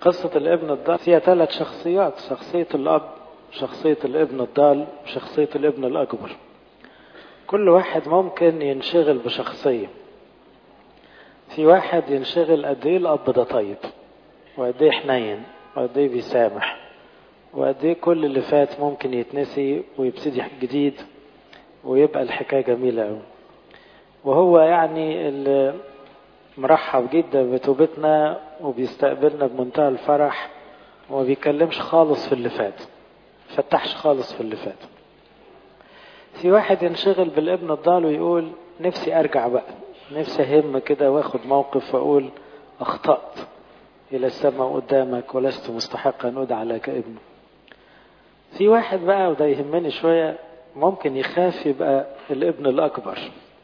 قصة الابن الضال فيها ثلاث شخصيات شخصية الأب شخصية الابن الضال وشخصية الابن الأكبر كل واحد ممكن ينشغل بشخصية في واحد ينشغل قد ايه الأب ده طيب وقد ايه حنين وقد ايه بيسامح وقد ايه كل اللي فات ممكن يتنسي ويبتدي جديد ويبقى الحكاية جميلة أوي وهو يعني اللي مرحب جدا بتوبتنا وبيستقبلنا بمنتهى الفرح وما بيكلمش خالص في اللي فات فتحش خالص في اللي فات في واحد ينشغل بالابن الضال ويقول نفسي ارجع بقى نفسي اهم كده واخد موقف واقول اخطأت الى السماء قدامك ولست مستحقا ان ادعى لك ابنه في واحد بقى وده يهمني شوية ممكن يخاف يبقى الابن الاكبر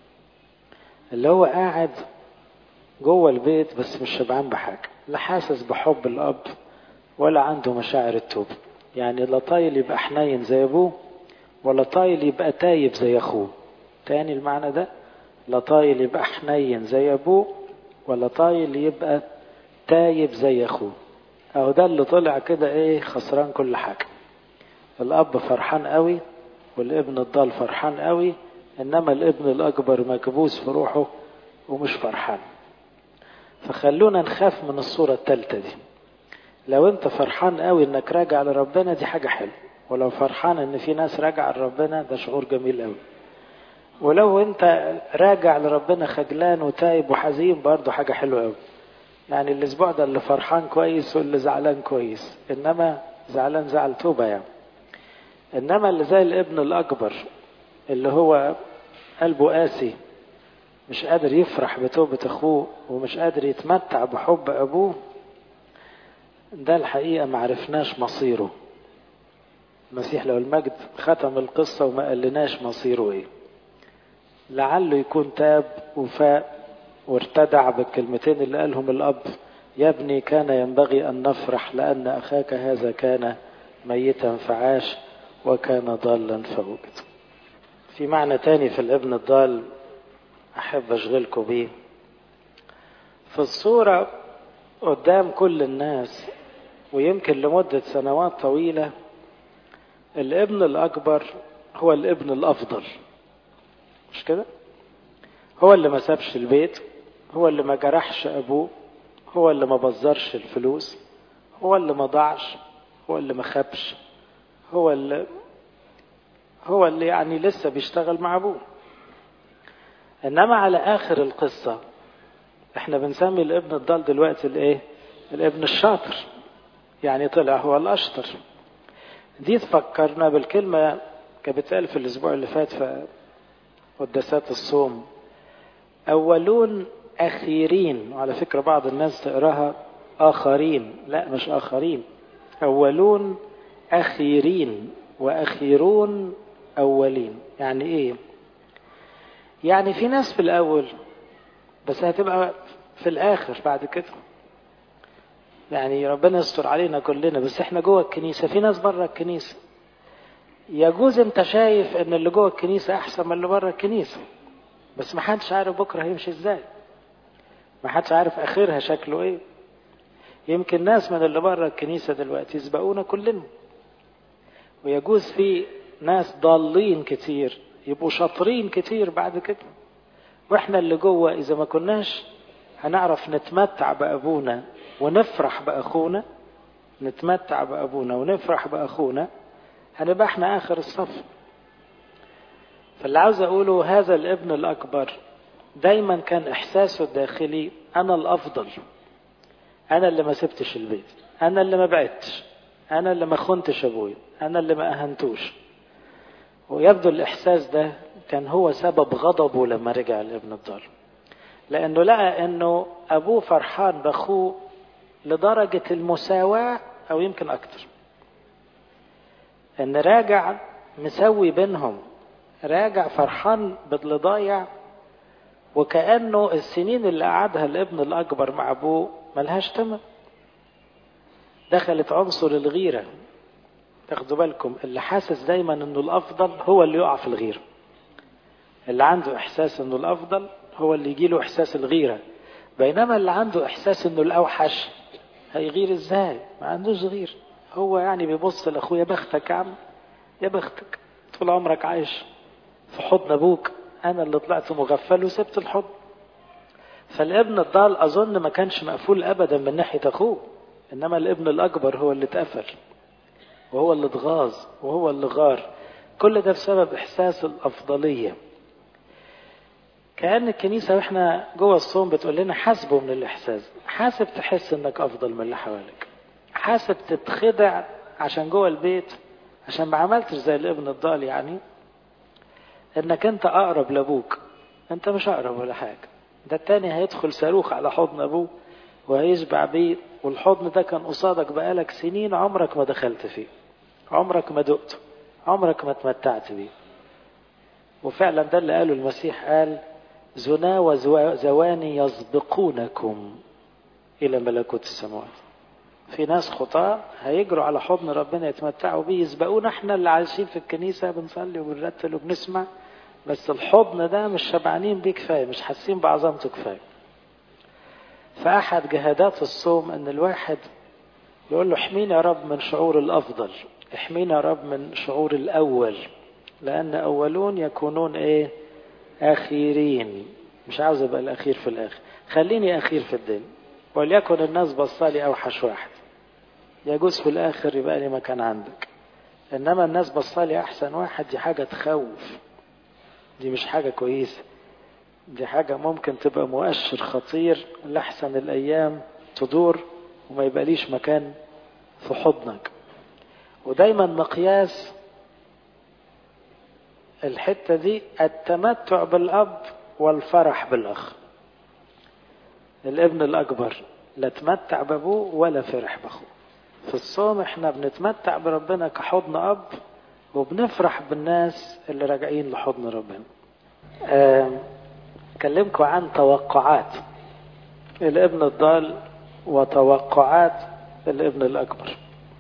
اللي هو قاعد جوه البيت بس مش شبعان بحاجة لا حاسس بحب الأب ولا عنده مشاعر التوبة يعني لا طايل يبقى حنين زي أبوه ولا طايل يبقى تايب زي أخوه تاني المعنى ده لا طايل يبقى حنين زي أبوه ولا طايل يبقى تايب زي أخوه أهو ده اللي طلع كده إيه خسران كل حاجة الأب فرحان قوي والابن الضال فرحان قوي إنما الابن الأكبر مكبوس في روحه ومش فرحان فخلونا نخاف من الصورة التالتة دي لو انت فرحان قوي انك راجع لربنا دي حاجة حلوة ولو فرحان ان في ناس راجعة لربنا ده شعور جميل قوي ولو انت راجع لربنا خجلان وتايب وحزين برضه حاجة حلوة قوي يعني الاسبوع ده اللي فرحان كويس واللي زعلان كويس انما زعلان زعل توبة يعني انما اللي زي الابن الاكبر اللي هو قلبه قاسي مش قادر يفرح بتوبة أخوه ومش قادر يتمتع بحب أبوه ده الحقيقة معرفناش مصيره المسيح لو المجد ختم القصة وما قالناش مصيره ايه لعله يكون تاب وفاء وارتدع بالكلمتين اللي قالهم الأب يا ابني كان ينبغي أن نفرح لأن أخاك هذا كان ميتا فعاش وكان ضالا فوجد في معنى تاني في الابن الضال أحب أشغلكم بيه في الصورة قدام كل الناس ويمكن لمدة سنوات طويلة الابن الأكبر هو الابن الأفضل مش كده؟ هو اللي ما سابش البيت هو اللي ما جرحش أبوه هو اللي ما بزرش الفلوس هو اللي ما ضاعش هو اللي ما خبش هو اللي هو اللي يعني لسه بيشتغل مع أبوه انما على اخر القصة احنا بنسمي الابن الضال دلوقتي الايه الابن الشاطر يعني طلع هو الاشطر دي تفكرنا بالكلمة كانت بتقال في الاسبوع اللي فات في قداسات الصوم اولون اخيرين وعلى فكرة بعض الناس تقراها اخرين لا مش اخرين اولون اخيرين واخيرون اولين يعني ايه يعني في ناس في الأول بس هتبقى في الآخر بعد كده يعني ربنا يستر علينا كلنا بس احنا جوه الكنيسة في ناس بره الكنيسة يجوز انت شايف ان اللي جوه الكنيسة احسن من اللي بره الكنيسة بس ما حدش عارف بكرة هيمشي ازاي ما حدش عارف اخرها شكله ايه يمكن ناس من اللي بره الكنيسة دلوقتي يسبقونا كلنا ويجوز في ناس ضالين كتير يبقوا شاطرين كتير بعد كده واحنا اللي جوه اذا ما كناش هنعرف نتمتع بابونا ونفرح باخونا نتمتع بابونا ونفرح باخونا هنبقى احنا اخر الصف فاللي عاوز اقوله هذا الابن الاكبر دايما كان احساسه الداخلي انا الافضل انا اللي ما سبتش البيت انا اللي ما بعدتش انا اللي ما خنتش ابويا انا اللي ما اهنتوش ويبدو الإحساس ده كان هو سبب غضبه لما رجع الابن الضال لأنه لقى أنه أبوه فرحان بأخوه لدرجة المساواة أو يمكن أكتر أن راجع مسوي بينهم راجع فرحان باللي ضايع وكأنه السنين اللي قعدها الابن الأكبر مع أبوه ملهاش تمن دخلت عنصر الغيرة تاخدوا بالكم اللي حاسس دايما انه الافضل هو اللي يقع في الغيره اللي عنده احساس انه الافضل هو اللي يجيله احساس الغيره بينما اللي عنده احساس انه الاوحش هيغير ازاي ما عندوش غير هو يعني بيبص لاخوه يا بختك يا عم يا بختك طول عمرك عايش في حضن ابوك انا اللي طلعت مغفل وسبت الحضن فالابن الضال اظن ما كانش مقفول ابدا من ناحيه اخوه انما الابن الاكبر هو اللي اتقفل وهو اللي اتغاظ وهو اللي غار كل ده بسبب احساس الافضليه كأن الكنيسة واحنا جوه الصوم بتقول لنا حاسبه من الإحساس حاسب تحس إنك أفضل من اللي حواليك حاسب تتخدع عشان جوه البيت عشان ما عملتش زي الابن الضال يعني إنك أنت أقرب لأبوك أنت مش أقرب ولا حاجة ده التاني هيدخل صاروخ على حضن أبوه وهيشبع بيه والحضن ده كان قصادك بقالك سنين عمرك ما دخلت فيه عمرك ما دقته عمرك ما تمتعت بيه وفعلا ده اللي قاله المسيح قال زنا وزواني يسبقونكم إلى ملكوت السماوات في ناس خطاة هيجروا على حضن ربنا يتمتعوا بيه يسبقونا احنا اللي عايشين في الكنيسة بنصلي وبنرتل وبنسمع بس الحضن ده مش شبعانين بيه كفاية مش حاسين بعظمته كفاية فأحد جهادات الصوم أن الواحد يقول له احميني يا رب من شعور الأفضل احميني يا رب من شعور الأول لأن أولون يكونون إيه أخيرين مش عاوز أبقى الأخير في الآخر خليني أخير في الدين وليكن الناس بصالي أوحش واحد يجوز في الآخر يبقى لي مكان عندك إنما الناس بصالي أحسن واحد دي حاجة تخوف دي مش حاجة كويسة دي حاجة ممكن تبقى مؤشر خطير لأحسن الأيام تدور وما يبقى ليش مكان في حضنك ودايما مقياس الحتة دي التمتع بالأب والفرح بالأخ الابن الأكبر لا تمتع بأبوه ولا فرح بأخوه في الصوم احنا بنتمتع بربنا كحضن أب وبنفرح بالناس اللي راجعين لحضن ربنا أكلمكم عن توقعات الابن الضال وتوقعات الابن الأكبر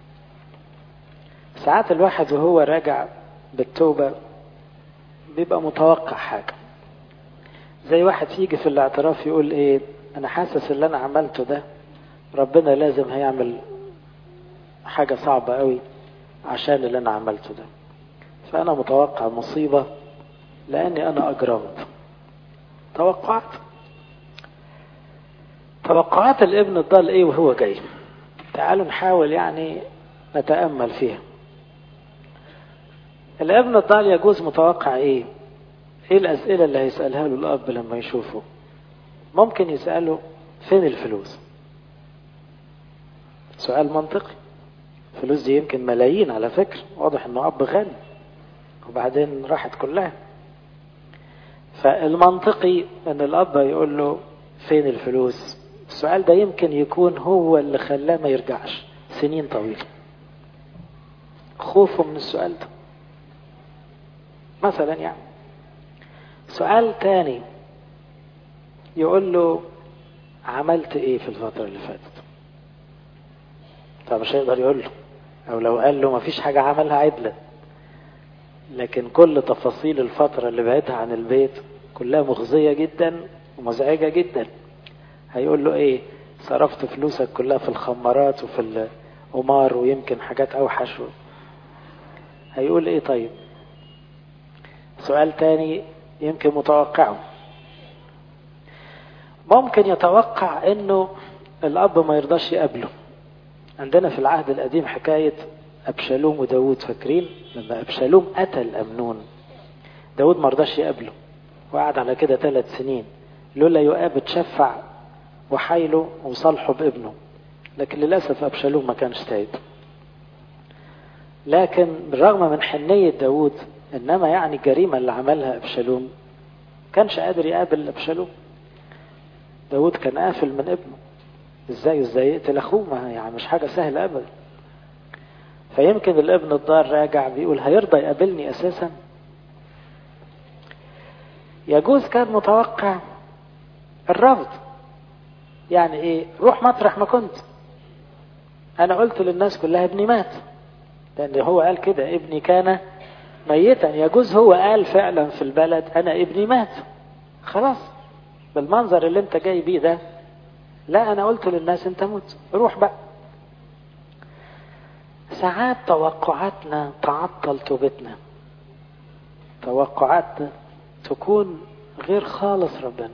ساعات الواحد وهو راجع بالتوبة بيبقى متوقع حاجة زي واحد يجي في الاعتراف يقول ايه انا حاسس اللي انا عملته ده ربنا لازم هيعمل حاجة صعبة قوي عشان اللي انا عملته ده فانا متوقع مصيبة لاني انا اجرمت توقعت توقعات الابن الضال ايه وهو جاي تعالوا نحاول يعني نتأمل فيها الابن الضال يجوز متوقع ايه ايه الاسئلة اللي هيسألها له الاب لما يشوفه ممكن يسأله فين الفلوس سؤال منطقي الفلوس دي يمكن ملايين على فكرة واضح انه اب غني وبعدين راحت كلها فالمنطقي ان الاب يقول له فين الفلوس السؤال ده يمكن يكون هو اللي خلاه ما يرجعش سنين طويلة خوفه من السؤال ده مثلا يعني سؤال تاني يقول له عملت ايه في الفترة اللي فاتت فمش هيقدر يقول له او لو قال له مفيش حاجة عملها عدلة لكن كل تفاصيل الفترة اللي بعدها عن البيت كلها مخزية جدا ومزعجة جدا هيقول له ايه صرفت فلوسك كلها في الخمارات وفي القمار ويمكن حاجات اوحش هيقول ايه طيب سؤال تاني يمكن متوقعه ممكن يتوقع انه الاب ما يرضاش يقابله عندنا في العهد القديم حكاية أبشالوم وداود فاكرين لما أبشالوم قتل أمنون داود ما رضاش يقابله وقعد على كده ثلاث سنين لولا يؤاب تشفع وحايله وصالحه بابنه لكن للأسف أبشالوم ما كانش تايب لكن بالرغم من حنية داود إنما يعني الجريمة اللي عملها أبشالوم كانش قادر يقابل أبشالوم داود كان قافل من ابنه ازاي ازاي يقتل اخوه ما يعني مش حاجه سهله ابدا فيمكن الابن الضار راجع بيقول هيرضى يقابلني اساسا يجوز كان متوقع الرفض يعني ايه روح مطرح ما كنت انا قلت للناس كلها ابني مات لان هو قال كده ابني كان ميتا يجوز هو قال فعلا في البلد انا ابني مات خلاص بالمنظر اللي انت جاي بيه ده لا انا قلت للناس انت موت روح بقى ساعات توقعاتنا تعطل توبتنا توقعاتنا تكون غير خالص ربنا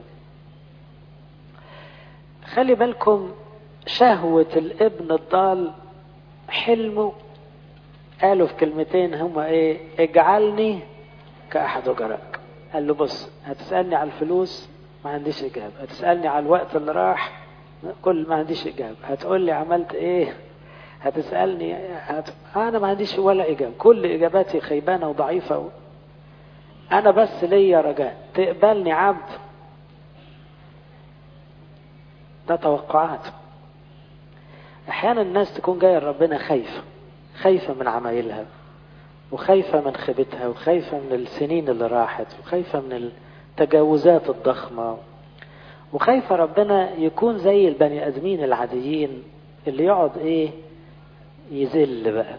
خلي بالكم شهوة الابن الضال حلمه قالوا في كلمتين هما ايه اجعلني كأحد أجرائك قال له بص هتسألني على الفلوس ما عنديش إجابة هتسألني على الوقت اللي راح كل ما عنديش إجابة هتقول لي عملت إيه هتسألني هت... أنا ما عنديش ولا إجابة كل إجاباتي خيبانة وضعيفة و... أنا بس ليا رجاء تقبلني عبد ده توقعات أحيانا الناس تكون جاية لربنا خايفة خايفة من عمايلها وخايفة من خيبتها وخايفة من السنين اللي راحت وخايفة من التجاوزات الضخمة وخايفة ربنا يكون زي البني آدمين العاديين اللي يقعد إيه يذل بقى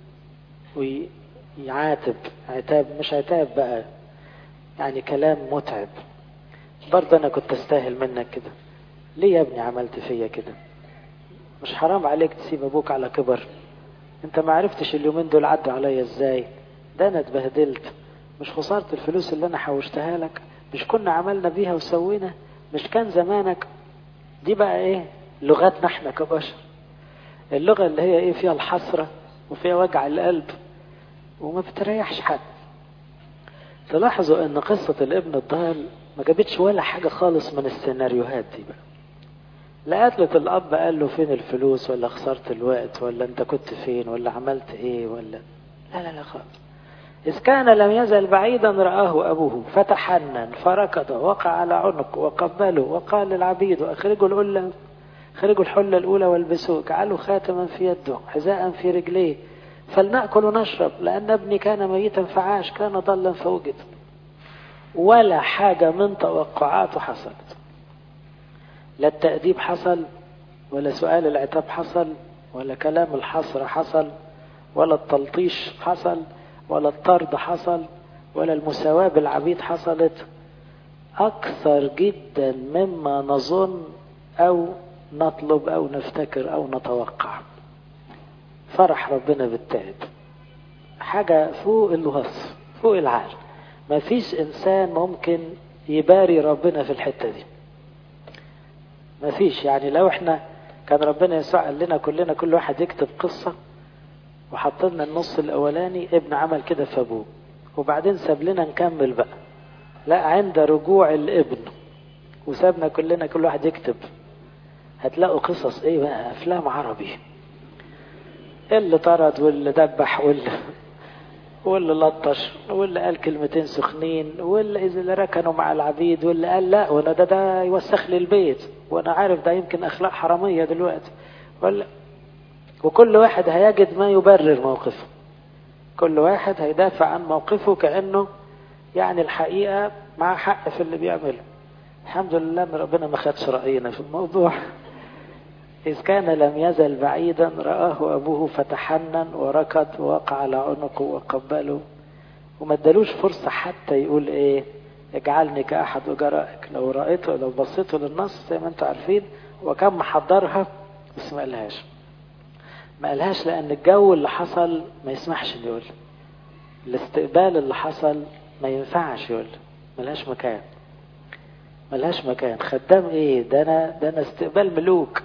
ويعاتب عتاب مش عتاب بقى يعني كلام متعب برضه أنا كنت أستاهل منك كده ليه يا ابني عملت فيا كده مش حرام عليك تسيب أبوك على كبر انت ما عرفتش اليومين دول عدوا عليا ازاي ده انا اتبهدلت مش خسارة الفلوس اللي انا حوشتها لك مش كنا عملنا بيها وسوينا مش كان زمانك دي بقى ايه لغتنا احنا كبشر اللغة اللي هي ايه فيها الحسرة وفيها وجع القلب وما بتريحش حد تلاحظوا ان قصة الابن الضال ما جابتش ولا حاجة خالص من السيناريوهات دي بقى لا قتلت الأب قال له فين الفلوس ولا خسرت الوقت ولا أنت كنت فين ولا عملت إيه ولا لا لا لا خالص إذ كان لم يزل بعيدا رآه أبوه فتحنن فركض وقع على عنق وقبله وقال للعبيد أخرجوا الأولى أخرجوا الحلة الأولى والبسوه اجعلوا خاتما في يده حذاء في رجليه فلنأكل ونشرب لأن ابني كان ميتا فعاش كان ضلا فوجد ولا حاجة من توقعاته حصلت لا التأديب حصل ولا سؤال العتاب حصل ولا كلام الحصر حصل ولا التلطيش حصل ولا الطرد حصل ولا المساواة بالعبيد حصلت أكثر جدا مما نظن أو نطلب أو نفتكر أو نتوقع فرح ربنا بالتائب حاجة فوق الوصف فوق العقل ما فيش إنسان ممكن يباري ربنا في الحتة دي ما فيش يعني لو احنا كان ربنا يسوع قال لنا كلنا كل واحد يكتب قصة وحط لنا النص الأولاني ابن عمل كده في أبوه وبعدين ساب لنا نكمل بقى لا عند رجوع الابن وسابنا كلنا كل واحد يكتب هتلاقوا قصص ايه بقى افلام عربي اللي طرد واللي دبح واللي واللي لطش واللي قال كلمتين سخنين واللي اللي ركنوا مع العبيد واللي قال لا وانا ده ده يوسخ لي البيت وانا عارف ده يمكن اخلاق حراميه دلوقتي ولا وكل واحد هيجد ما يبرر موقفه كل واحد هيدافع عن موقفه كانه يعني الحقيقه مع حق في اللي بيعمله الحمد لله ان ربنا ما خدش راينا في الموضوع إذ كان لم يزل بعيدا رآه أبوه فتحنن وركض ووقع على عنقه وقبله وما ادالوش فرصة حتى يقول إيه اجعلني كأحد أجرائك لو رأيته لو بصيتوا للنص زي ما أنتم عارفين هو كان محضرها بس ما قالهاش ما قالهاش لأن الجو اللي حصل ما يسمحش إنه يقول الاستقبال اللي حصل ما ينفعش يقول ملهاش مكان ملهاش مكان خدام ايه ده انا ده انا استقبال ملوك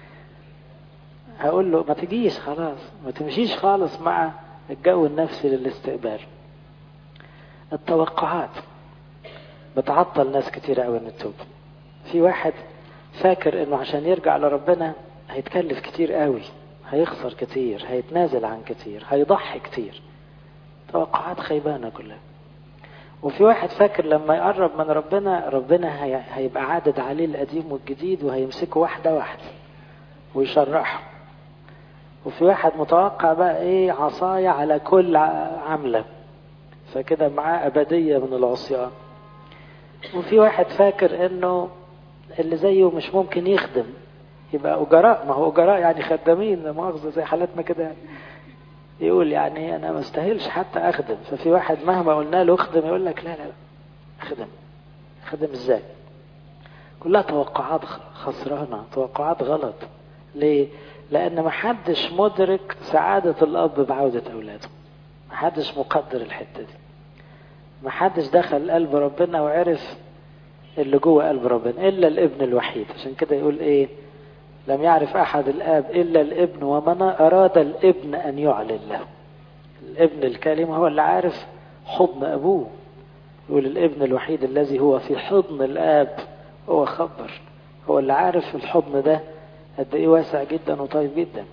هقول له ما تجيش خلاص ما تمشيش خالص مع الجو النفسي للاستقبال التوقعات بتعطل ناس كتير قوي من التوبة في واحد فاكر انه عشان يرجع لربنا هيتكلف كتير قوي هيخسر كتير هيتنازل عن كتير هيضحي كتير توقعات خيبانة كلها وفي واحد فاكر لما يقرب من ربنا ربنا هيبقى عادد عليه القديم والجديد وهيمسكه واحدة واحدة ويشرحه وفي واحد متوقع بقى ايه عصاية على كل عملة فكده معاه أبدية من العصيان وفي واحد فاكر انه اللي زيه مش ممكن يخدم يبقى أجراء ما هو أجراء يعني خدامين لا مؤاخذة زي حالاتنا كده يقول يعني أنا ما استاهلش حتى أخدم ففي واحد مهما قلنا له اخدم يقول لك لا لا لا اخدم اخدم ازاي كلها توقعات خسرانة توقعات غلط ليه؟ لأن محدش مدرك سعادة الأب بعودة أولاده محدش مقدر الحتة دي محدش دخل قلب ربنا وعرف اللي جوه قلب ربنا إلا الابن الوحيد عشان كده يقول إيه لم يعرف أحد الآب إلا الابن ومن أراد الابن أن يعلن له الابن الكلمة هو اللي عارف حضن أبوه يقول الابن الوحيد الذي هو في حضن الآب هو خبر هو اللي عارف الحضن ده قد ايه واسع جدا وطيب جدا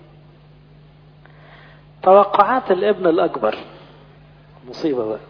توقعات الابن الأكبر مصيبة بقى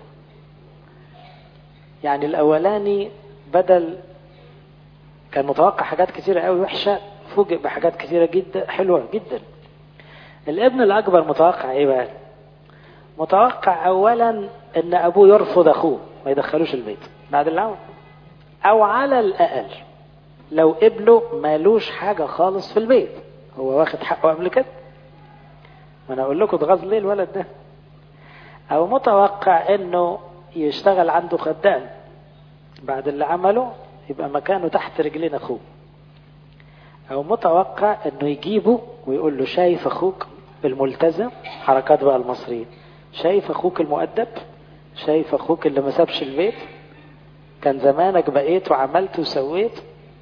يعني الأولاني بدل كان متوقع حاجات كتيرة قوي وحشة فوجئ بحاجات كتيرة جدا حلوة جدا الابن الأكبر متوقع ايه بقى متوقع أولا ان أبوه يرفض أخوه ما يدخلوش البيت بعد العون أو على الأقل لو ابنه مالوش حاجة خالص في البيت هو واخد حقه قبل كده ما انا اقول لكم اتغاظ ليه الولد ده او متوقع انه يشتغل عنده خدام بعد اللي عمله يبقى مكانه تحت رجلين اخوه او متوقع انه يجيبه ويقول له شايف اخوك الملتزم حركات بقى المصريين شايف اخوك المؤدب شايف اخوك اللي ما سابش البيت كان زمانك بقيت وعملت وسويت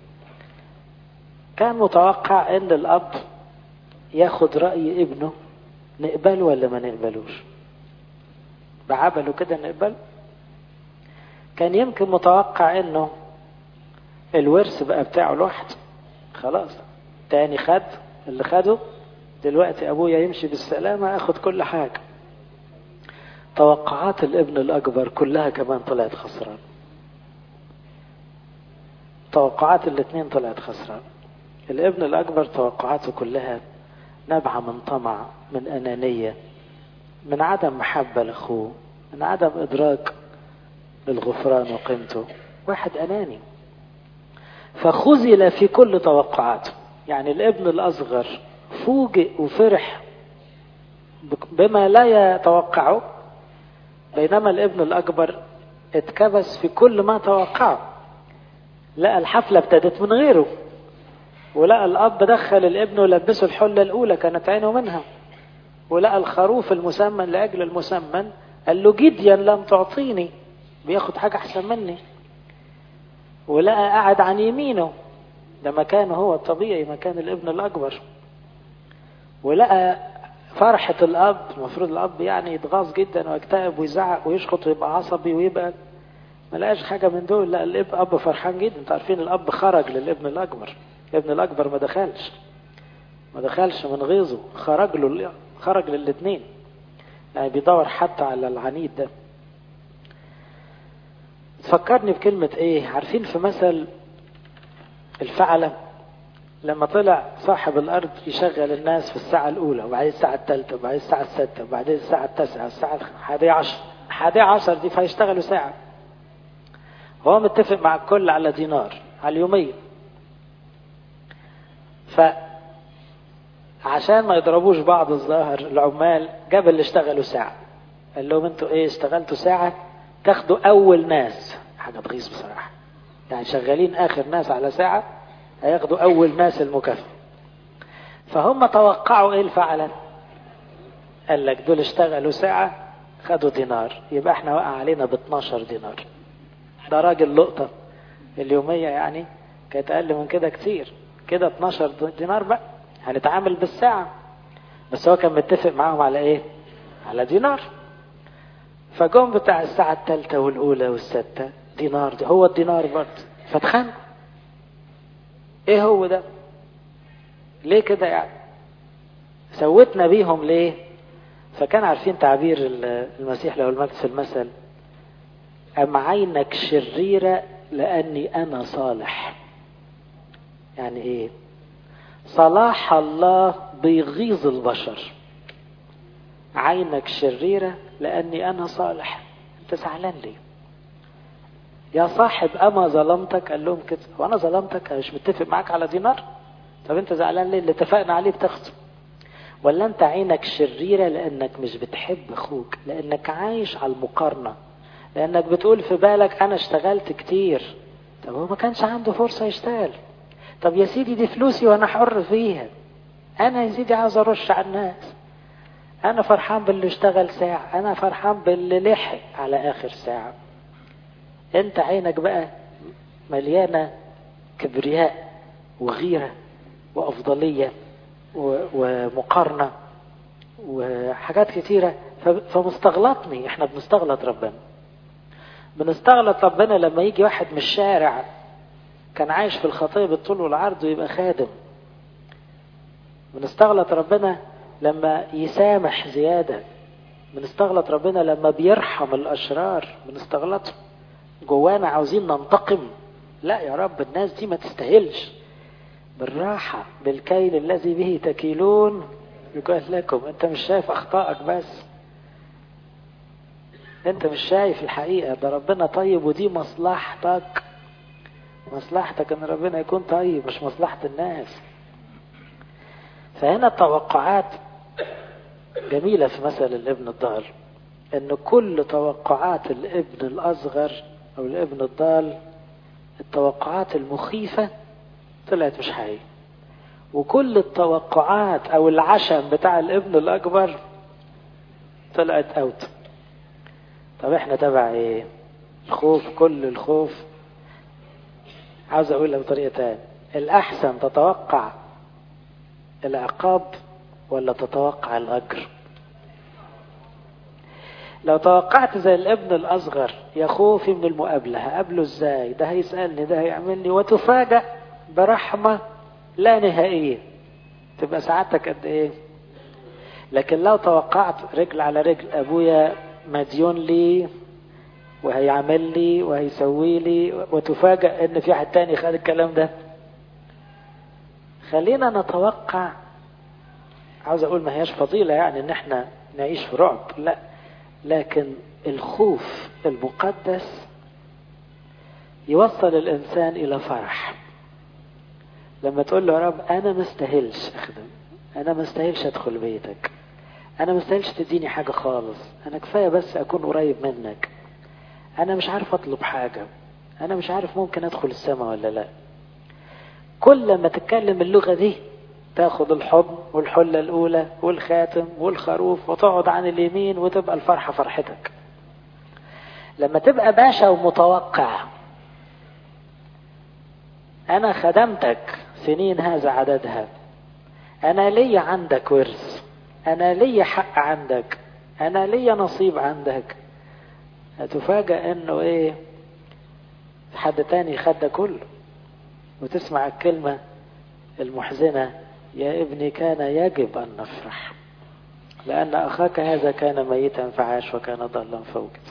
كان متوقع ان الاب ياخد رأي ابنه نقبله ولا ما نقبلوش بعبله كده نقبل كان يمكن متوقع انه الورث بقى بتاعه لوحده خلاص تاني خد اللي خده دلوقتي ابويا يمشي بالسلامة اخد كل حاجة توقعات الابن الاكبر كلها كمان طلعت خسران توقعات الاثنين طلعت خسران الابن الأكبر توقعاته كلها نابعة من طمع من أنانية من عدم محبة لأخوه من عدم إدراك للغفران وقيمته واحد أناني فخذل في كل توقعاته يعني الابن الأصغر فوجئ وفرح بما لا يتوقعه بينما الابن الأكبر اتكبس في كل ما توقعه لقى الحفلة ابتدت من غيره ولقى الأب دخل الابن ولبسه الحلة الأولى كانت عينه منها ولقى الخروف المسمن لأجل المسمن قال له جديا لم تعطيني بياخد حاجة أحسن مني ولقى قاعد عن يمينه ده مكانه هو الطبيعي مكان الابن الأكبر ولقى فرحة الأب المفروض الأب يعني يتغاظ جدا ويكتئب ويزعق ويشخط ويبقى عصبي ويبقى ما لقاش حاجة من دول لا الاب أب فرحان جدا انتوا عارفين الأب خرج للابن الأكبر الابن الأكبر ما دخلش ما دخلش من غيظه خرج له خرج للاثنين يعني بيدور حتى على العنيد ده تفكرني بكلمة ايه عارفين في مثل الفعلة لما طلع صاحب الأرض يشغل الناس في الساعة الأولى وبعدين الساعة الثالثة وبعدين الساعة السادسة وبعدين الساعة التاسعة الساعة الحادية عشر الحادية عشر دي فيشتغلوا ساعة هو متفق مع الكل على دينار على اليومية ف عشان ما يضربوش بعض الظاهر العمال جاب اللي اشتغلوا ساعة قال لهم انتوا ايه اشتغلتوا ساعة تاخدوا اول ناس حاجة تغيظ بصراحة يعني شغالين اخر ناس على ساعة هياخدوا اول ناس المكافأة فهم توقعوا ايه الفعلة قال لك دول اشتغلوا ساعة خدوا دينار يبقى احنا وقع علينا ب 12 دينار ده راجل لقطة اليومية يعني كانت اقل من كده كتير كده 12 دينار بقى هنتعامل بالساعة بس هو كان متفق معاهم على ايه على دينار فجم بتاع الساعة الثالثة والأولى والستة دينار دي هو الدينار برضه فاتخانقوا ايه هو ده ليه كده يعني سوتنا بيهم ليه فكان عارفين تعبير المسيح له المجد في المثل أم عينك شريرة لأني أنا صالح يعني إيه صلاح الله بيغيظ البشر عينك شريرة لأني أنا صالح أنت زعلان ليه يا صاحب أما ظلمتك قال لهم كده وأنا ظلمتك مش متفق معاك على دينار طب أنت زعلان ليه اللي اتفقنا عليه بتاخده ولا أنت عينك شريرة لأنك مش بتحب أخوك لأنك عايش على المقارنة لأنك بتقول في بالك أنا اشتغلت كتير طب هو ما كانش عنده فرصة يشتغل طب يا سيدي دي فلوسي وانا حر فيها انا يا سيدي عاوز ارش على الناس انا فرحان باللي اشتغل ساعة انا فرحان باللي لحق على اخر ساعة انت عينك بقى مليانة كبرياء وغيرة وافضلية ومقارنة وحاجات كتيرة فمستغلطني احنا بنستغلط ربنا بنستغلط ربنا لما يجي واحد من الشارع كان عايش في الخطية بالطول والعرض ويبقى خادم بنستغلط ربنا لما يسامح زيادة بنستغلط ربنا لما بيرحم الأشرار بنستغلطه جوانا عاوزين ننتقم لا يا رب الناس دي ما تستاهلش بالراحة بالكيل الذي به تكيلون يقول لكم انت مش شايف اخطائك بس انت مش شايف الحقيقة ده ربنا طيب ودي مصلحتك مصلحتك ان ربنا يكون طيب مش مصلحة الناس فهنا التوقعات جميلة في مثل الابن الضال ان كل توقعات الابن الاصغر او الابن الضال التوقعات المخيفة طلعت مش حقيقية وكل التوقعات او العشم بتاع الابن الاكبر طلعت اوت طب احنا تبع ايه الخوف كل الخوف عاوز اقولها بطريقة تانية الاحسن تتوقع العقاب ولا تتوقع الاجر لو توقعت زي الابن الاصغر يا خوفي من المقابلة هقابله ازاي ده هيسألني ده هيعملني وتفاجأ برحمة لا نهائية تبقى سعادتك قد ايه لكن لو توقعت رجل على رجل ابويا مديون لي وهيعمل لي وهيسوي لي وتفاجأ ان في حد تاني خد الكلام ده خلينا نتوقع عاوز اقول ما هياش فضيلة يعني ان احنا نعيش في رعب لا لكن الخوف المقدس يوصل الانسان الى فرح لما تقول له يا رب انا ما استاهلش اخدم انا ما استاهلش ادخل بيتك انا ما استاهلش تديني حاجة خالص انا كفاية بس اكون قريب منك انا مش عارف اطلب حاجة انا مش عارف ممكن ادخل السماء ولا لا كل ما تتكلم اللغة دي تاخد الحضن والحلة الاولى والخاتم والخروف وتقعد عن اليمين وتبقى الفرحة فرحتك لما تبقى باشا ومتوقع انا خدمتك سنين هذا عددها انا لي عندك ورث انا لي حق عندك انا لي نصيب عندك هتفاجأ انه ايه حد تاني خد ده كله وتسمع الكلمة المحزنة يا ابني كان يجب ان نفرح لان اخاك هذا كان ميتا فعاش وكان ضلا فوجد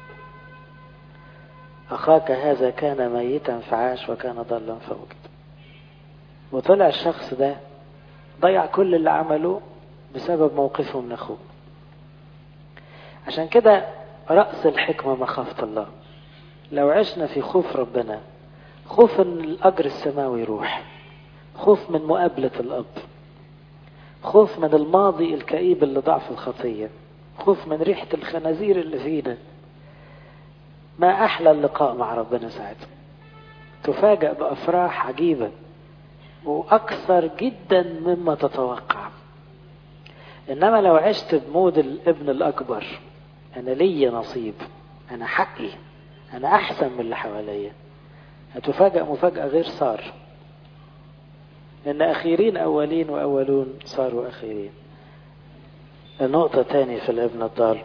أخاك هذا كان ميتا فعاش وكان ضلا فوجد وطلع الشخص ده ضيع كل اللي عمله بسبب موقفه من أخوه عشان كده رأس الحكمة مخافة الله لو عشنا في خوف ربنا خوف ان الأجر السماوي يروح خوف من مقابلة الأب خوف من الماضي الكئيب اللي ضاع في الخطية خوف من ريحة الخنازير اللي فينا ما أحلى اللقاء مع ربنا ساعتها تفاجأ بأفراح عجيبة وأكثر جدا مما تتوقع إنما لو عشت بمود الابن الأكبر أنا لي نصيب أنا حقي أنا أحسن من اللي حواليا هتفاجأ مفاجأة غير صار إن أخيرين أولين وأولون صاروا أخيرين النقطة تاني في الابن الضال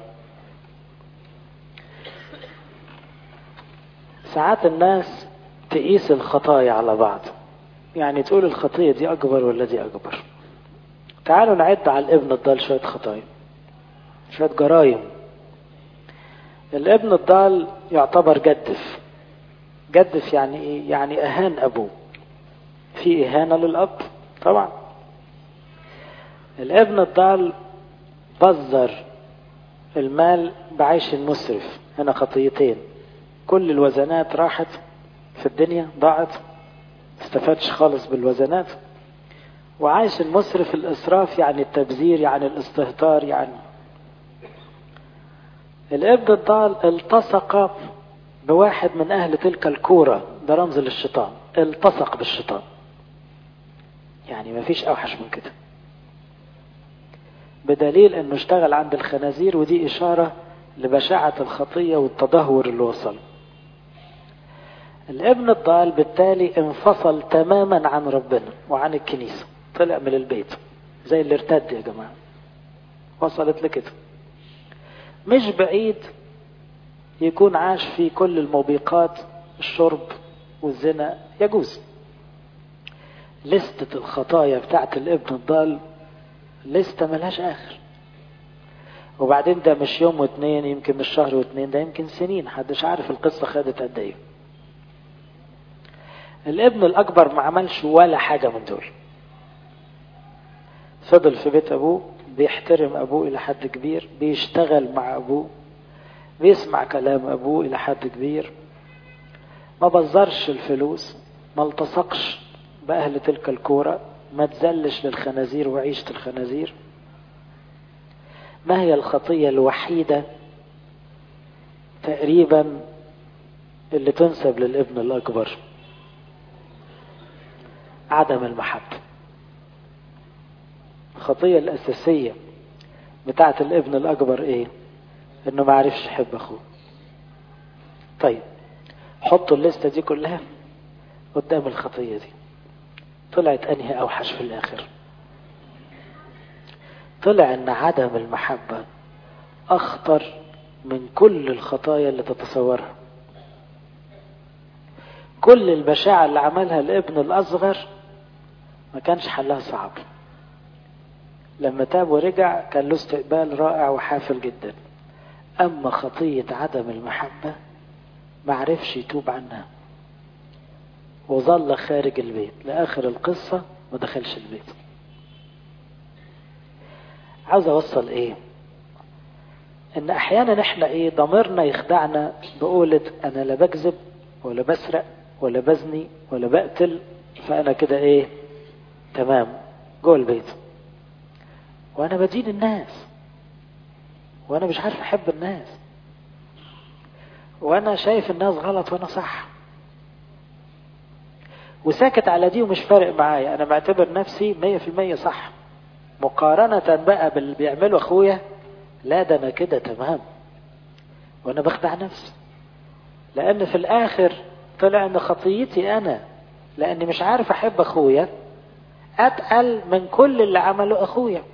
ساعات الناس تقيس الخطايا على بعض يعني تقول الخطية دي أكبر ولا دي أكبر تعالوا نعد على الابن الضال شوية خطايا شوية جرايم الابن الضال يعتبر جدف جدف يعني ايه يعني اهان ابوه في اهانة للاب طبعا الابن الضال بذر المال بعيش المسرف هنا خطيتين كل الوزنات راحت في الدنيا ضاعت استفادش خالص بالوزنات وعايش المسرف الإسراف يعني التبذير يعني الاستهتار يعني الابن الضال التصق بواحد من أهل تلك الكورة ده رمز للشيطان التصق بالشيطان يعني ما فيش اوحش من كده بدليل انه اشتغل عند الخنازير ودي اشارة لبشاعة الخطية والتدهور اللي وصل الابن الضال بالتالي انفصل تماما عن ربنا وعن الكنيسة طلع من البيت زي اللي ارتد يا جماعة وصلت لكده مش بعيد يكون عاش في كل الموبقات الشرب والزنا يجوز لستة الخطايا بتاعت الابن الضال لستة ملهاش آخر وبعدين ده مش يوم واتنين يمكن مش شهر واتنين ده يمكن سنين محدش عارف القصة خدت قد ايه الابن الأكبر ما عملش ولا حاجة من دول فضل في بيت أبوه بيحترم أبوه إلى حد كبير بيشتغل مع أبوه بيسمع كلام أبوه إلى حد كبير ما بزرش الفلوس ما التصقش بأهل تلك الكورة ما تزلش للخنازير وعيشة الخنازير ما هي الخطية الوحيدة تقريبا اللي تنسب للابن الأكبر عدم المحبة الخطية الأساسية بتاعة الابن الأكبر إيه؟ إنه ما عرفش يحب أخوه. طيب حطوا الليستة دي كلها قدام الخطية دي. طلعت أنهي أوحش في الآخر؟ طلع إن عدم المحبة أخطر من كل الخطايا اللي تتصورها. كل البشاعة اللي عملها الابن الأصغر ما كانش حلها صعب. لما تاب ورجع كان له استقبال رائع وحافل جدا أما خطية عدم المحبة ما عرفش يتوب عنها وظل خارج البيت لآخر القصة ما دخلش البيت عاوز أوصل إيه إن أحيانا إحنا إيه ضميرنا يخدعنا بقولة أنا لا بكذب ولا بسرق ولا بزني ولا بقتل فأنا كده إيه تمام جوه البيت وانا بدين الناس وانا مش عارف احب الناس وانا شايف الناس غلط وانا صح وساكت على دي ومش فارق معايا انا معتبر نفسي مية في المية صح مقارنة بقى باللي بيعمله اخويا لا ده انا كده تمام وانا بخدع نفسي لان في الاخر طلع ان خطيتي انا لاني مش عارف احب اخويا اتقل من كل اللي عمله اخويا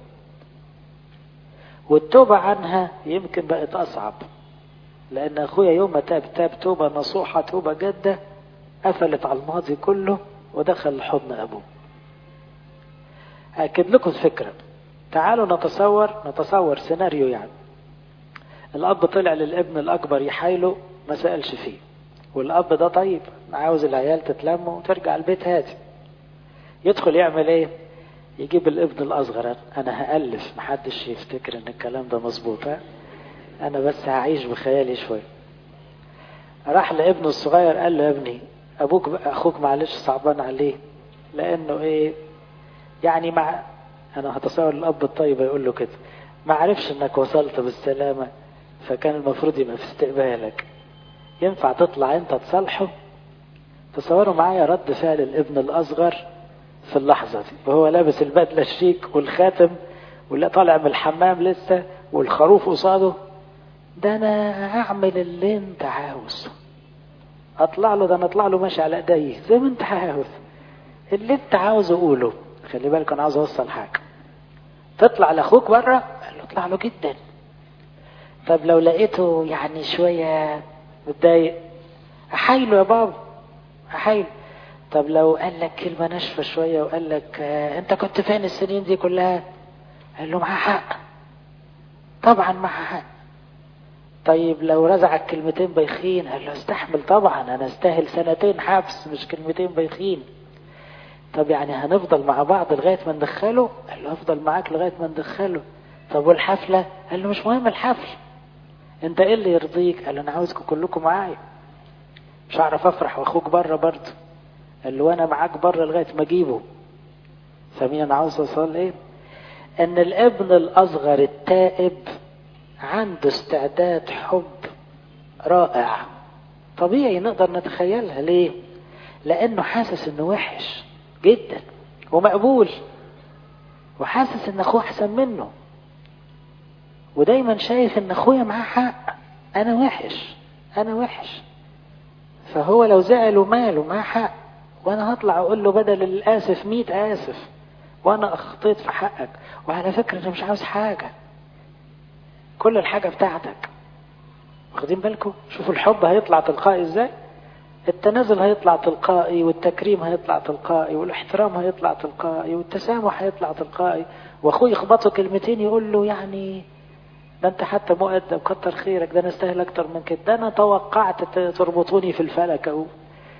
والتوبة عنها يمكن بقت أصعب لأن أخويا يوم ما تاب تاب توبة نصوحة توبة جادة قفلت على الماضي كله ودخل حضن أبوه أكد لكم الفكرة تعالوا نتصور نتصور سيناريو يعني الأب طلع للابن الأكبر يحايله ما سألش فيه والأب ده طيب عاوز العيال تتلم وترجع البيت هادي يدخل يعمل ايه يجيب الابن الاصغر انا هالف محدش يفتكر ان الكلام ده مظبوط انا بس هعيش بخيالي شويه راح لابنه الصغير قال له يا ابني ابوك اخوك معلش صعبان عليه لانه ايه يعني مع انا هتصور الاب الطيب يقول له كده ما عرفش انك وصلت بالسلامه فكان المفروض يبقى في استقبالك ينفع تطلع انت تصالحه تصوروا معايا رد فعل الابن الاصغر في اللحظة دي وهو لابس البدلة الشيك والخاتم ولا طالع من الحمام لسه والخروف قصاده ده انا هعمل اللي انت عاوز اطلع له ده انا اطلع له ماشي على ايدي زي ما انت عاوز اللي انت عاوزه قوله خلي بالك انا عاوز اوصل حاجه تطلع لاخوك بره قال له اطلع له جدا طب لو لقيته يعني شويه متضايق احايله يا بابا احايله طب لو قال لك كلمة ناشفة شوية وقال لك آه انت كنت فين السنين دي كلها قال له معاه حق طبعا معاه حق طيب لو رزعك كلمتين بايخين قال له استحمل طبعا انا استاهل سنتين حبس مش كلمتين بايخين طب يعني هنفضل مع بعض لغاية ما ندخله قال له افضل معاك لغاية ما ندخله طب والحفلة قال له مش مهم الحفل انت ايه اللي يرضيك قال له انا عاوزكم كلكم معايا مش هعرف افرح واخوك بره برضه قال له وانا معاك بره لغايه ما اجيبه فمين انا عاوز اوصل ايه ان الابن الاصغر التائب عنده استعداد حب رائع طبيعي نقدر نتخيلها ليه لانه حاسس انه وحش جدا ومقبول وحاسس ان اخوه احسن منه ودايما شايف ان اخويا معاه حق انا وحش انا وحش فهو لو زعل وماله معاه حق وانا هطلع اقول له بدل الاسف مية اسف وانا اخطيت في حقك وعلى فكرة انا مش عاوز حاجة كل الحاجة بتاعتك واخدين بالكم شوفوا الحب هيطلع تلقائي ازاي التنازل هيطلع تلقائي والتكريم هيطلع تلقائي والاحترام هيطلع تلقائي والتسامح هيطلع تلقائي واخوي يخبطه كلمتين يقول له يعني ده انت حتى مؤدب كتر خيرك ده انا استاهل اكتر من كده ده انا توقعت تربطوني في الفلك اهو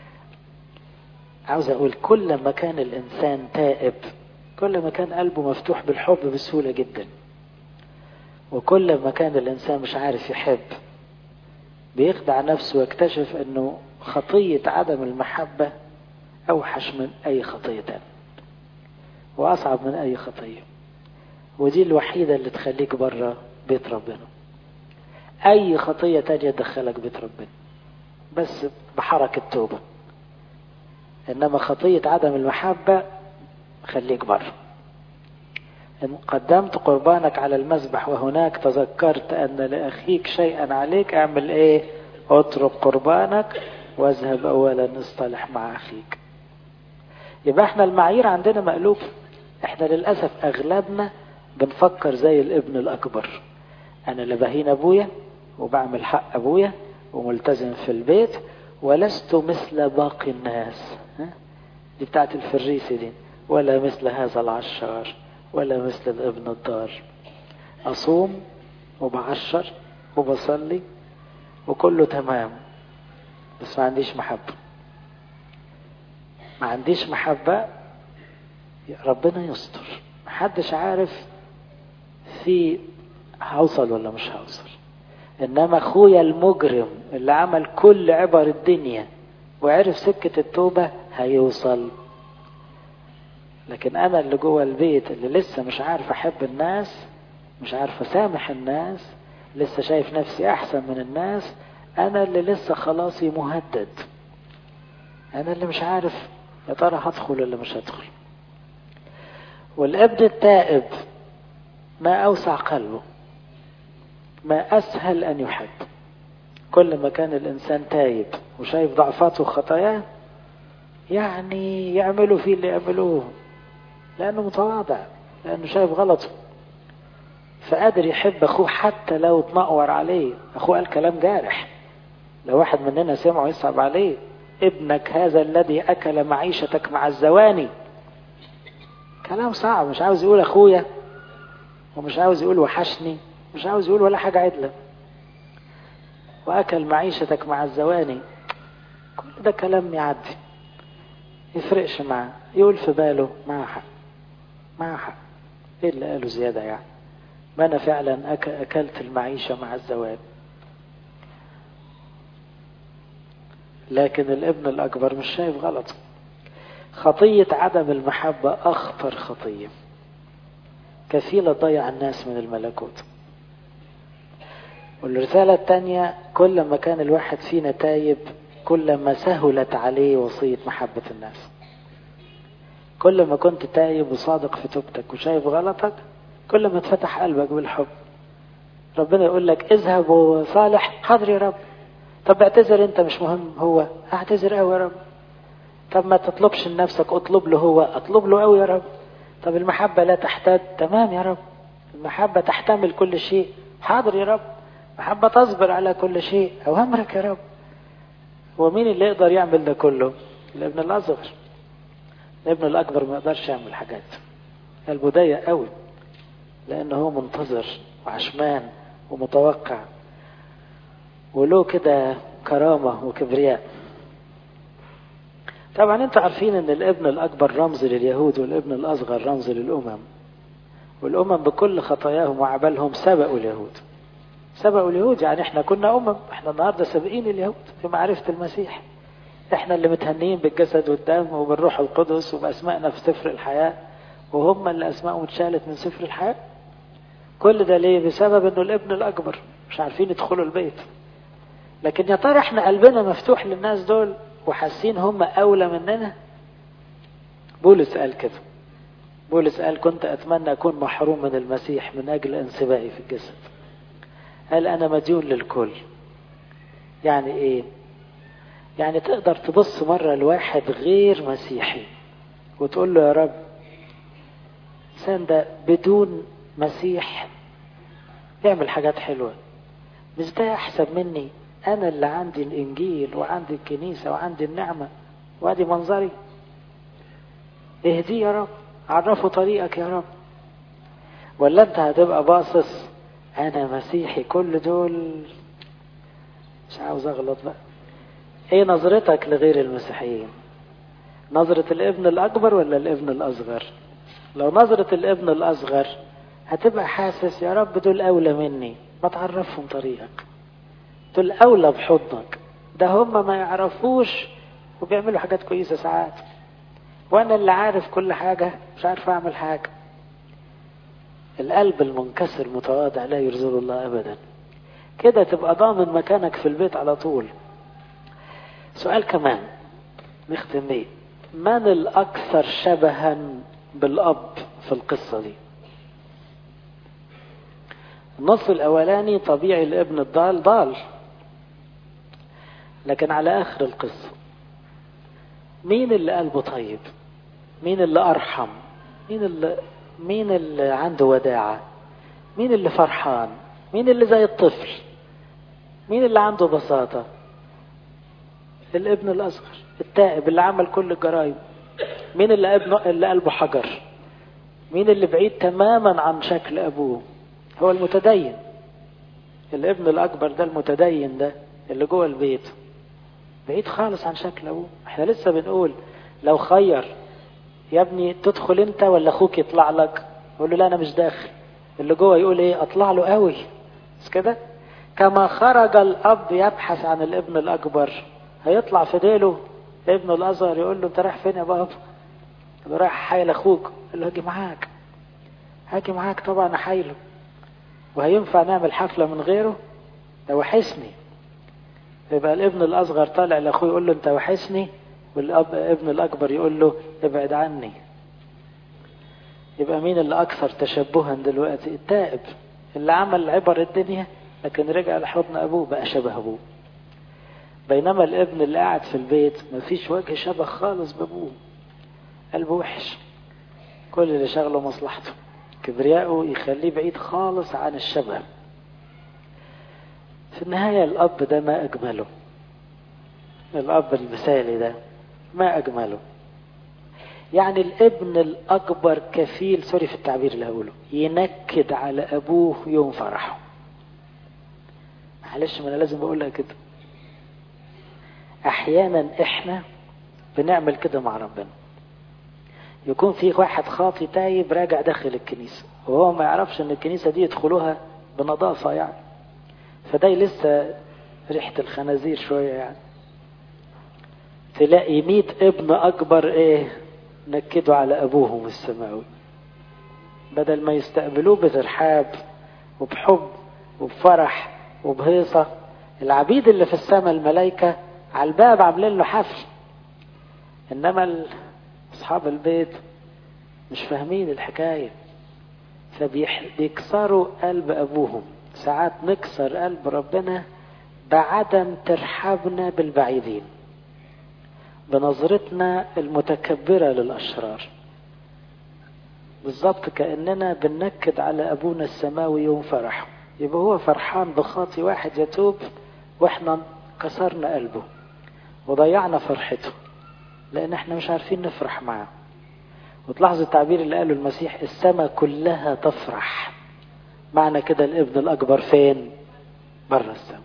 عاوز اقول كل ما كان الانسان تائب كل ما كان قلبه مفتوح بالحب بسهولة جدا وكل ما كان الانسان مش عارف يحب بيخدع نفسه ويكتشف انه خطية عدم المحبة اوحش من اي خطية تانية واصعب من اي خطية ودي الوحيدة اللي تخليك بره بيت ربنا اي خطية تانية تدخلك بيت ربنا بس بحركة توبة انما خطية عدم المحبة خليك بره إن قدمت قربانك على المذبح وهناك تذكرت أن لأخيك شيئا عليك اعمل إيه اترك قربانك واذهب أولا اصطلح مع أخيك يبقى احنا المعايير عندنا مقلوب احنا للأسف أغلبنا بنفكر زي الابن الأكبر أنا اللي بهين أبويا وبعمل حق أبويا وملتزم في البيت ولست مثل باقي الناس دي بتاعت الفريسي دي ولا مثل هذا العشار ولا مثل الابن الدار أصوم وبعشر وبصلي وكله تمام بس ما عنديش محبة ما عنديش محبة ربنا يستر محدش عارف في هوصل ولا مش هوصل انما اخويا المجرم اللي عمل كل عبر الدنيا وعرف سكة التوبة هيوصل لكن انا اللي جوه البيت اللي لسه مش عارف احب الناس مش عارف اسامح الناس لسه شايف نفسي احسن من الناس انا اللي لسه خلاصي مهدد انا اللي مش عارف يا ترى هدخل ولا مش هدخل والابن التائب ما اوسع قلبه ما اسهل ان يحب كل ما كان الانسان تايب وشايف ضعفاته وخطاياه يعني يعملوا فيه اللي يعملوه لانه متواضع لانه شايف غلطه فقادر يحب اخوه حتى لو اتنقور عليه اخوه قال كلام جارح لو واحد مننا سمعه يصعب عليه ابنك هذا الذي اكل معيشتك مع الزواني كلام صعب مش عاوز يقول اخويا ومش عاوز يقول وحشني مش عاوز يقول ولا حاجة عدلة وأكل معيشتك مع الزواني كل ده كلام يعدي يفرقش معاه يقول في باله معاه حق معاه حق ايه اللي قاله زيادة يعني ما أنا فعلا أك... أكلت المعيشة مع الزواني لكن الابن الأكبر مش شايف غلط خطية عدم المحبة أخطر خطية كفيلة تضيع الناس من الملكوت والرسالة الثانية كل ما كان الواحد فينا تايب كل ما سهلت عليه وصية محبة الناس كل ما كنت تايب وصادق في توبتك وشايف غلطك كل ما اتفتح قلبك بالحب ربنا يقول لك اذهب وصالح حاضر يا رب طب اعتذر انت مش مهم هو اعتذر قوي يا رب طب ما تطلبش لنفسك اطلب له هو اطلب له قوي يا رب طب المحبة لا تحتاج تمام يا رب المحبة تحتمل كل شيء حاضر يا رب محبة تصبر على كل شيء أوامرك يا رب ومين اللي يقدر يعمل ده كله الابن الأصغر الابن الأكبر ما يقدرش يعمل حاجات قلبه ضيق قوي لأنه هو منتظر وعشمان ومتوقع وله كده كرامة وكبرياء طبعا انتوا عارفين ان الابن الاكبر رمز لليهود والابن الاصغر رمز للامم والامم بكل خطاياهم وعبالهم سبقوا اليهود سبقوا اليهود يعني احنا كنا امم احنا النهارده سابقين اليهود في معرفه المسيح احنا اللي متهنين بالجسد والدم وبالروح القدس وباسمائنا في سفر الحياه وهم اللي اسمائهم اتشالت من سفر الحياه كل ده ليه بسبب انه الابن الاكبر مش عارفين يدخلوا البيت لكن يا ترى احنا قلبنا مفتوح للناس دول وحاسين هم أولى مننا بولس قال كده بولس قال كنت أتمنى أكون محروم من المسيح من أجل انسبائي في الجسد قال أنا مديون للكل يعني إيه يعني تقدر تبص مرة لواحد غير مسيحي وتقول له يا رب الإنسان ده بدون مسيح يعمل حاجات حلوة مش ده أحسن مني أنا اللي عندي الإنجيل وعندي الكنيسة وعندي النعمة وادي منظري اهديه يا رب عرفه طريقك يا رب ولا انت هتبقى باصص انا مسيحي كل دول مش عاوز اغلط بقى ايه نظرتك لغير المسيحيين نظرة الابن الاكبر ولا الابن الاصغر لو نظرة الابن الاصغر هتبقى حاسس يا رب دول اولى مني ما تعرفهم طريقك دول اولى بحضنك ده هم ما يعرفوش وبيعملوا حاجات كويسة ساعات وانا اللي عارف كل حاجة مش عارف اعمل حاجة القلب المنكسر متواضع لا يرزق الله ابدا كده تبقى ضامن مكانك في البيت على طول سؤال كمان نختم بيه من الاكثر شبها بالاب في القصة دي النص الاولاني طبيعي الابن الضال ضال لكن على اخر القصة مين اللي قلبه طيب مين اللي ارحم مين اللي مين اللي عنده وداعة مين اللي فرحان مين اللي زي الطفل مين اللي عنده بساطة الابن الأصغر التائب اللي عمل كل الجرائم مين اللي, ابنه اللي قلبه حجر مين اللي بعيد تماما عن شكل أبوه هو المتدين الابن الأكبر ده المتدين ده اللي جوه البيت بعيد خالص عن شكل أبوه احنا لسه بنقول لو خير يا ابني تدخل انت ولا اخوك يطلع لك يقول له لا انا مش داخل اللي جوه يقول ايه اطلع له قوي مش كده كما خرج الاب يبحث عن الابن الاكبر هيطلع في ديله ابنه الاصغر يقول له انت رايح فين يا بابا انا رايح حايل اخوك قال له هاجي معاك هاجي معاك طبعا احايله وهينفع نعمل حفله من غيره ده وحشني يبقى الابن الاصغر طالع لاخوه يقول له انت وحشني والاب ابن الاكبر يقول له ابعد عني يبقى مين اللي اكثر تشبها دلوقتي التائب اللي عمل عبر الدنيا لكن رجع لحضن ابوه بقى شبه ابوه بينما الابن اللي قاعد في البيت مفيش وجه شبه خالص بابوه قلبه وحش كل اللي شغله مصلحته كبرياءه يخليه بعيد خالص عن الشبه في النهاية الأب ده ما أجمله الأب المثالي ده ما أجمله يعني الابن الأكبر كفيل سوري في التعبير اللي هقوله ينكد على أبوه يوم فرحه معلش ما أنا لازم أقولها كده أحيانا إحنا بنعمل كده مع ربنا يكون في واحد خاطي تايب راجع داخل الكنيسة وهو ما يعرفش ان الكنيسة دي يدخلوها بنظافة يعني فده لسه ريحة الخنازير شوية يعني تلاقي ميت ابن أكبر إيه نكدوا على أبوهم السماوي بدل ما يستقبلوه بترحاب وبحب وبفرح وبهيصة العبيد اللي في السماء الملائكة على الباب عاملين له حفل إنما أصحاب البيت مش فاهمين الحكاية فبيكسروا قلب أبوهم ساعات نكسر قلب ربنا بعدم ترحابنا بالبعيدين بنظرتنا المتكبرة للأشرار بالظبط كأننا بننكد على أبونا السماوي يوم فرحه يبقى هو فرحان بخاطي واحد يتوب واحنا كسرنا قلبه وضيعنا فرحته لأن احنا مش عارفين نفرح معاه وتلاحظوا التعبير اللي قاله المسيح السماء كلها تفرح معنى كده الابن الأكبر فين بره السماء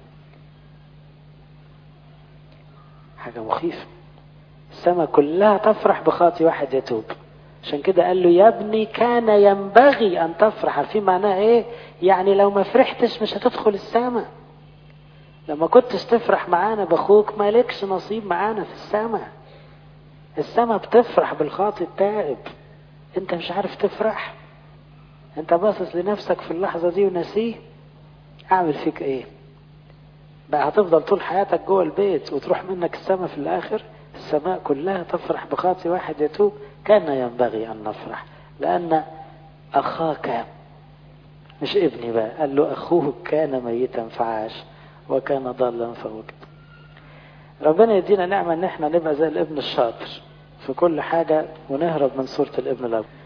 حاجة مخيفة السماء كلها تفرح بخاطي واحد يتوب عشان كده قال له يا ابني كان ينبغي أن تفرح عارفين معناها إيه يعني لو ما فرحتش مش هتدخل السماء لما كنتش تفرح معانا بأخوك مالكش نصيب معانا في السماء السماء بتفرح بالخاطي التائب انت مش عارف تفرح انت باصص لنفسك في اللحظة دي ونسيه اعمل فيك ايه بقى هتفضل طول حياتك جوه البيت وتروح منك السماء في الاخر السماء كلها تفرح بخاطي واحد يتوب كان ينبغي أن نفرح لأن أخاك مش ابني بقى قال له أخوه كان ميتا فعاش وكان ضالا فوجد ربنا يدينا نعمة ان احنا نبقى زي الابن الشاطر في كل حاجة ونهرب من صورة الابن الأب